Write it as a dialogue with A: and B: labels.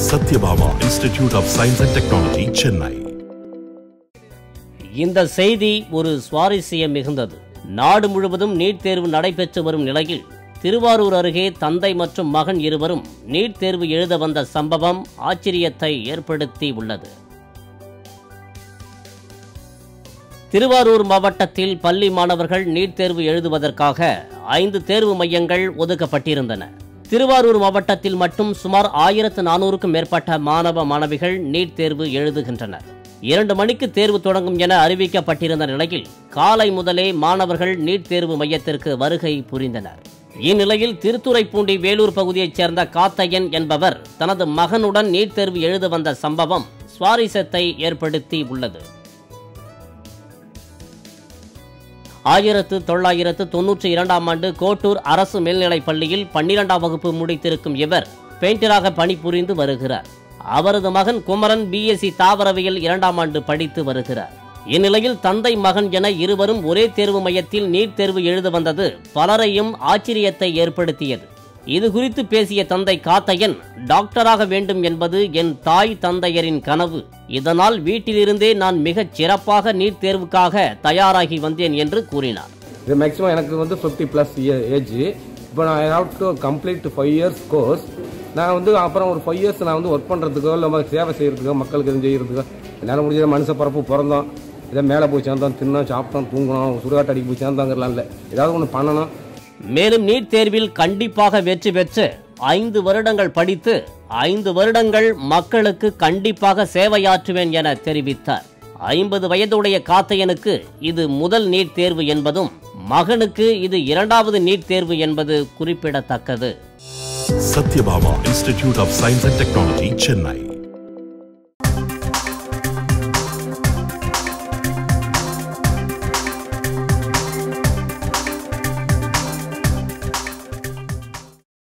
A: Satyabama Institute of Science and Technology, Chennai.
B: இந்த செய்தி ஒரு சுவாரஸ்யம் மிகுந்தது நாடு முழுவதும் நீட் தேர்வு நடைபெற்று வரும் நிலையில் திருவாரூர் அருகே தந்தை மற்றும் மகன் இருவரும் நீட் தேர்வு எழுத வந்த சம்பவம் ஆச்சரியத்தை ஏற்படுத்தி உள்ளது திருவாரூர் மாவட்டத்தில் பள்ளி மாணவர்கள் நீட் தேர்வு எழுதுவதற்காக ஐந்து தேர்வு மையங்கள் ஒதுக்கப்பட்டிருந்தன திருவாரூர் மாவட்டத்தில் மட்டும் சுமார் ஆயிரத்து நானூறுக்கும் மேற்பட்ட மாணவ மாணவிகள் நீட் தேர்வு எழுதுகின்றனர் இரண்டு மணிக்கு தேர்வு தொடங்கும் என அறிவிக்கப்பட்டிருந்த நிலையில் காலை முதலே மாணவர்கள் நீட் தேர்வு மையத்திற்கு வருகை புரிந்தனர் இந்நிலையில் திருத்துறைப்பூண்டி வேலூர் பகுதியைச் சேர்ந்த காத்தையன் என்பவர் தனது மகனுடன் நீட் தேர்வு எழுத வந்த சம்பவம் சுவாரஸ்யத்தை ஏற்படுத்தி உள்ளது ஆயிரத்து தொள்ளாயிரத்து தொன்னூற்றி இரண்டாம் ஆண்டு கோட்டூர் அரசு மேல்நிலைப் பள்ளியில் பன்னிரெண்டாம் வகுப்பு முடித்திருக்கும் இவர் பெயிண்டராக பணிபுரிந்து வருகிறார் அவரது மகன் குமரன் பிஎஸ்சி தாவரவியல் இரண்டாம் ஆண்டு படித்து வருகிறார் இந்நிலையில் தந்தை மகன் என இருவரும் ஒரே தேர்வு மையத்தில் நீட் தேர்வு எழுத வந்தது பலரையும் ஆச்சரியத்தை ஏற்படுத்தியது இது குறித்து பேசிய தந்தை காத்தையன் டாக்டராக வேண்டும் என்பது என் தாய் தந்தையரின் கனவு இதனால் வீட்டிலிருந்தே நான் மிகச் சிறப்பாக நீட் தேர்வுக்காக தயாராகி வந்தேன் என்று கூறினார்
C: இது மேக்ஸிமம் எனக்கு வந்து ஃபிஃப்டி ப்ளஸ் ஏஜ் இப்போ நான் I have to complete five years course நான் வந்து அப்புறம் ஒரு ஃபைவ் இயர்ஸ் நான் வந்து ஒர்க் பண்ணுறதுக்கோ இல்லை சேவை செய்கிறதுக்கோ மக்களுக்கு எதுவும் செய்கிறதுக்கோ என்னால் முடிஞ்ச மனுஷ பரப்பு பிறந்தோம் இதை மேலே போய் சேர்ந்தோம் தின்னோம் சாப்பிட்டோம் தூங்கணும் சுடுகாட்டு அடிக்க போய் சேர்ந்தாங்கிறலாம் இல்லை ஏதாவது ஒன்று பண்ணணும்
B: மேலும் நீட் தேர்வில் கண்டிப்பாக வெற்றி பெற்று ஐந்து வருடங்கள் படித்து ஐந்து வருடங்கள் மக்களுக்கு கண்டிப்பாக சேவையாற்றுவேன் என தெரிவித்தார் ஐம்பது வயதுடைய காத்தையனுக்கு இது முதல் நீட் தேர்வு என்பதும் மகனுக்கு இது இரண்டாவது நீட் தேர்வு என்பது குறிப்பிடத்தக்கது
A: Satyabama Institute of Science and Technology, Chennai.